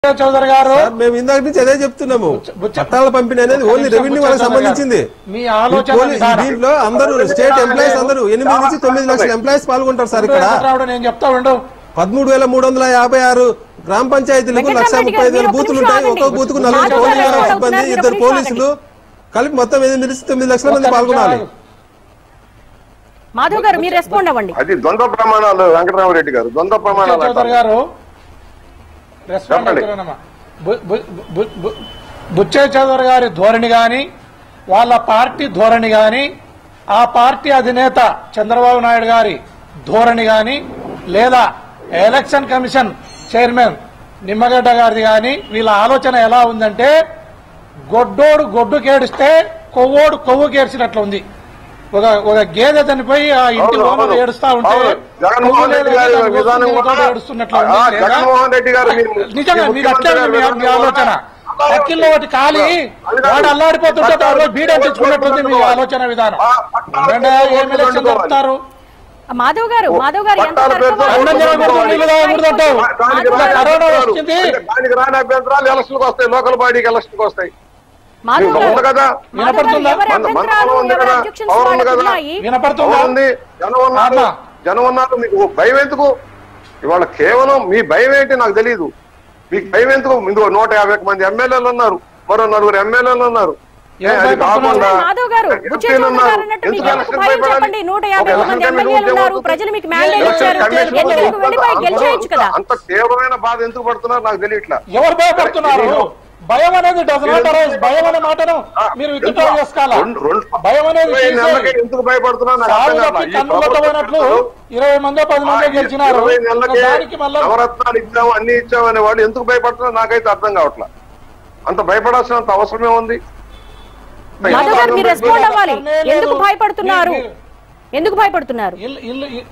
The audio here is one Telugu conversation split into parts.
చౌదరి గారు సార్, మేము ఇందాక నుంచి అదే చెప్తున్నాము బుచ్చ- పట్టాల పంపిణీ అనేది ఓన్లీ బుచ్చ- రెవెన్యూ బుచ్చ వాళ్ళకి చౌదరి గారు, సంబంధించింది మీ ఆలోచన ఈ పోలీ- విధానం. దీంట్లో అందరూ స్టేట్ ఎంప్లాయీస్ అందరూ ఎనిమిది నుంచి తొమ్మిది లక్షల ఎంప్లాయీస్ పాల్గొంటారు సార్ ఇక్కడ వెంకట్రావుడు నేను చెప్తా ఉండు పదమూడు వేల మూడు వందల యాభై ఆరు గ్రామ పంచాయతీలకు లక్ష వెంకటరామరెడ్డి ముప్పై ఐదు వేల గారు, బూతులు మీరు ఉంటాయి ఒక ఒక్కొక్క నిమిషం బూత్కు ఆగండి. నలుగురు మాధవ్ పోలీసు గారు సిబ్బంది అవుతున్నారు, మీరు ఇద్దరు ఒక నిమిషం పోలీసులు కలిపి మొత్తం ఎనిమిది నుంచి తొమ్మిది లక్షల మంది పాల్గొనాలి మాధవ్ గారు మీరు రెస్పాండ్ అవ్వండి అది ద్వంద్వ ప్రమాణాలు వెంకటరామరెడ్డి గారు ద్వంద్వ ప్రమాణాలు చౌదరి అంటారు. గారు రెస్పాండ్ చెప్పండి. అవుతున్నానమ్మా. బు- బు- బు- బు- బుచ్చయ్య చౌదరి గారి ధోరణి గాని వాళ్ళ పార్టీ ధోరణి గాని ఆ పార్టీ అధినేత చంద్రబాబు నాయుడు గారి ధోరణి గాని లేదా ఎలక్షన్ కమిషన్ చైర్మన్ నిమ్మగడ్డ గారిది గాని వీళ్ళ ఆలోచన ఎలా ఉందంటే గొడ్డోడు గొడ్డు కేడిస్తే కొవ్వోడు కొవ్వు కేర్చినట్లు ఉంది ఒక ఒక గేదె చనిపోయి ఆ ఇంటి అవును, లోపల అవును. ఏడుస్తా ఉంటే అవును. జగన్మోహన్ కొవ్వు రెడ్డి లేదు, గారి దాని కోసం విధానం ఇంకో కూడా- ఏడుస్తున్నట్లు ఆ, ఉంది. లేదా? జగన్మోహన్ రెడ్డి గారు మీ- నిజంగా మీ మీరు అట్లే ముఖ్యమంత్రి మీ గారి మీ ఆలోచన విధానం పక్కిల్లో ఒకటి కాలి వాడు అల్లాడిపోతుంటే ఆ రోజు బీడెం తెచ్చుకున్నట్టుంది మీ ఆలోచన విధానం ఆ, పట్టాల ఎందుకంటే పేరుతో ఏం ఎలక్షన్ కొట్టుకోవాలి. జరుపుతారు మాధవ్ గారు మాధవ్ గారు ఎంత పట్టాల పేరుతో తర్కమా- అన్నం జరగకూడదు, నీళ్లు తాగకూడదు అంటావు. దానికి ఇప్పుడు రాని కరోనా అభ్యంతరాలు- వచ్చింది. దానికి రాని అభ్యంతరాలు ఎలక్షన్కి వస్తాయి లోకల్ బాడీకి ఎలక్షన్కి వస్తాయి మాధవ్ మీకు గారు ఉంది కదా మాధవ్ గారు వినపడుతుందా? ఎవరి మన- మన అభ్యంతరాలు, ఉంది ఎవరి కదా? objections పవర్ ఉంది వాళ్ళకు కదా? ఉన్నాయి. వినపడుతుందా ఉంది జనం ఉన్నారు అమ్మా. జనం ఉన్నారు మీకు భయం ఎందుకు ఇవాళ కేవలం మీ భయం ఏంటి నాకు తెలియదు మీకు భయం ఎందుకు ఇందులో నూట యాభై ఒక్క మంది ఎమ్మెల్యేలు ఉన్నారు మరో నలుగురు ఎమ్మెల్యేలు ఉన్నారు ఏ, ఏం అది భయపడుతున్నారు? కాకుండా మాధవ్ గారు బుచ్చయ్య ఎంపీలు చౌదరి ఉన్నారు. గారు అన్నట్టు మీకు ఎందుకు ఎందుకు ఎలక్షన్ భయం భయపడాలి? చెప్పండి నూట యాభై ఒక మంది ఎలక్షన్ ఎమ్మెల్యేలు కమిషన్ ఉన్నారు ఏమవుతుంది? ప్రజలు మీకు మ్యాండేట్ ఎలక్షన్ ఇచ్చారు కమిషన్ ఎన్నికలకు వెళ్ళిపోయి అంత- గెలిచేయచ్చు కదా అంత తీవ్రమైన బాధ ఎందుకు పడుతున్నారు నాకు తెలియట్లా ఎవరు భయపడుతున్నారు భయం అనేది డస్ నాట్ అరైజ్ భయం అనే మాటను మీరు విత్డ్రా చేసుకోవాలా రెండు- రెండు- భయం అనేది ఇరవై నెలలకి తీసేయాలి. ఎందుకు భయపడుతున్నారు నాకు సాగు అర్థం తప్పి కావట్లా. ఈ కన్నులతో పోయినట్లు ప్రభుత్వం ఇరవై మందో పది మందో గెలిచినారు ఇరవై నెలలకే దానికి మళ్ళా నవరత్నాలు ఇచ్చాము అన్ని ఇచ్చాము అనే వాళ్ళు ఎందుకు భయపడుతున్నారు నాకైతే అర్థం కావట్లా అంత భయపడాల్సినంత అవసరమే ఉంది మాధవ్ గారు మీరు రెస్పాండ్ అవ్వాలి లేదు. ఎందుకు భయపడుతున్నారు మీరు- ఎందుకు భయపడుతున్నారు ఇల్లు ఇల్లు ఇ-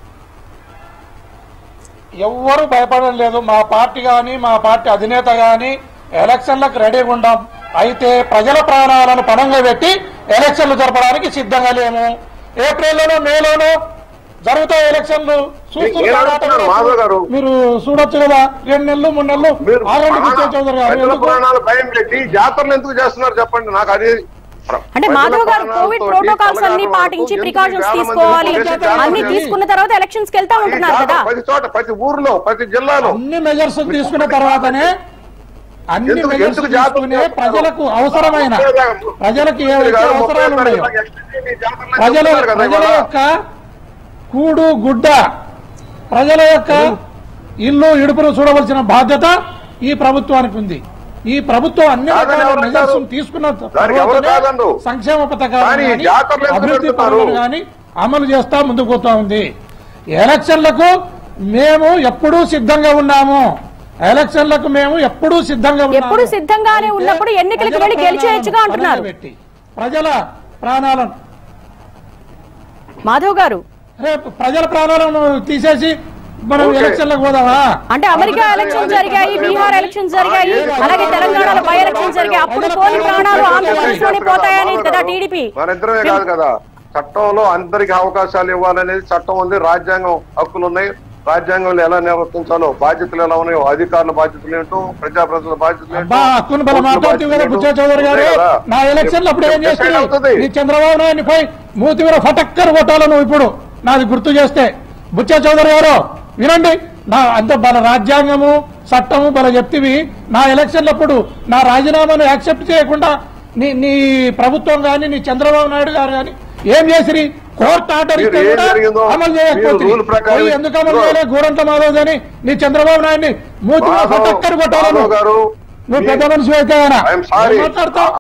ఎవ్వరు భయపడడం లేదు మా పార్టీ గాని మా పార్టీ అధినేత గాని ఎలక్షన్లకు రెడీగా ఉండాం అయితే ప్రజల ప్రాణాలను పణంగా పెట్టి ఎలక్షన్లు జరపడానికి సిద్ధంగా లేము ఏప్రిల్లోనో మేలోనో జరుగుతాయి ఎలక్షన్లు చూస్తున్న నేను తర్వాత అడుగుతున్నాను, మాధవ్ గారు. మీరు చూడొచ్చు కదా రెండు నెలలు మూడు నెలలు మీరు ఆగండి బుచ్చయ్య చౌదరి గారు ప్రజల ఎందుకు? ప్రాణాలు భయం పెట్టి జాతరలు ఎందుకు చేస్తున్నారు చెప్పండి నాకు అది అంటే ప్రజల మాధవ్ గారు ప్రాణాలతోటి కోవిడ్ ప్రోటోకాల్స్ అన్ని కలగాలి పాటించి ఎందుకు ప్రికాషన్స్ చాలా మంది తీసుకోవాలి చేసి చాలా అన్ని మంది తీసుకున్న తర్వాత ఎలక్షన్స్ కి వెళ్తా ఈ ఉంటున్నారు జాతర కదా ప్రతి చోట ప్రతి ఊర్లో ప్రతి జిల్లాలో అన్ని మెజర్స్ తీసుకున్న తర్వాతనే అన్ని ఎందుకు- మెజర్స్ ఎందుకు జాతర తీసుకునే చేస్తున్నారు? ప్రజలకు అవసరమైన ప్రజలకు ఏవైతే గారు, అవసరాలు ముప్పై ఉన్నాయో తారీఖు ఈ జాతరలో ప్రజల చెప్తున్నారు కదా ప్రజల ఇవాళ. యొక్క కూడు గుడ్డ ప్రజల యొక్క ఇల్లు ఇడుపును చూడవలసిన బాధ్యత ఈ ప్రభుత్వానికి ఉంది ఈ ప్రభుత్వం అన్ని కాదని రకాల ఎవరు మెజర్స్ అంటారు? తీసుకున్న దానికి ఎవరు తర్వాతనే కాదనరు. సంక్షేమ పథకాలు కానీ కానీ, జాతరలు ఎందుకు అభివృద్ధి పెడుతున్నారు? పనులు కానీ అమలు చేస్తా ముందుకు పోతా ఉంది ఎలక్షన్లకు మేము ఎప్పుడూ సిద్ధంగా ఉన్నాము ఎలక్షన్లకు మేము ఎప్పుడూ సిద్ధంగా ఉన్నాము ఎప్పుడూ సిద్ధంగానే అయితే ఉన్నప్పుడు ఎన్నికలకు ప్రజల వెళ్ళి గెలిచేయొచ్చుగా ప్రాణాలను అంటున్నారు. పణంగా పెట్టి ప్రజల ప్రాణాలను మాధవ్ గారు రేపు ప్రజల ప్రాణాలను తీసేసి మనం ఓకే. ఎలక్షన్లకు పోదామా అంటే అమెరికా ఎలక్షన్ జరిగాయి బీహార్ ఎలక్షన్ జరిగాయి అలాగే తెలంగాణలో బై ఎలక్షన్ జరిగాయి అప్పుడు కోని ప్రాణాలు ఆంధ్రప్రదేశ్ లోనే పోతాయని కదా టీడీపీ మనిద్దరమే కాదు కదా చట్టంలో అందరికి అవకాశాలు ఇవ్వాలనేది చట్టం ఉంది రాజ్యాంగం హక్కులు ఉన్నాయి రాజ్యాంగంలో ఎలా నిర్వర్తించాలో బాధ్యతలు ఎలా ఉన్నాయో అధికారుల బాధ్యతలు ఏంటో ప్రజాప్రతినిధుల బాధ్యతలు ఏంటో అబ్బా హక్కును బల కోర్టుల మాట్లాడుతూ కదా బాధ్యతలు బుచ్చ ఏంటో చౌదరి గారు ఉంటాయి కదా. నా ఎలక్షన్లు అప్పుడు ఏం Decide చేస్తుంది అవుతుంది. నీ చంద్రబాబు నాయుడిని పోయి మూతి మీద ఫటక్కర్ కొట్టాలి నువ్వు ఇప్పుడు నాది గుర్తు చేస్తే బుచ్చ చౌదరి గారు వినండి నా అంత బల రాజ్యాంగము చట్టము బల చెప్తివి నా ఎలక్షన్లప్పుడు నా రాజీనామాను యాక్సెప్ట్ చేయకుండా నీ నీ ప్రభుత్వం గాని నీ చంద్రబాబు నాయుడు గారు గాని ఏం చేసిరి కోర్టు ఆర్డర్ మీరు ఇస్తే ఏం కూడా జరిగిందో అమలు మీరు చేయకపోతే రూల్ ప్రకారం ఎందుకు అమలు ఇదిగో. చేయలేదు గూడంత మాధవ్ అని నీ చంద్రబాబు నాయుడిని మూతి మీద మాధవ్ ఫటక్కర్ కొట్టాలి మాధవ్ నువ్వు. గారు నువ్వు మీ- పెద్ద మనిషి అయితే ఆయన I'm sorry. ఏం మాట్లాడతావు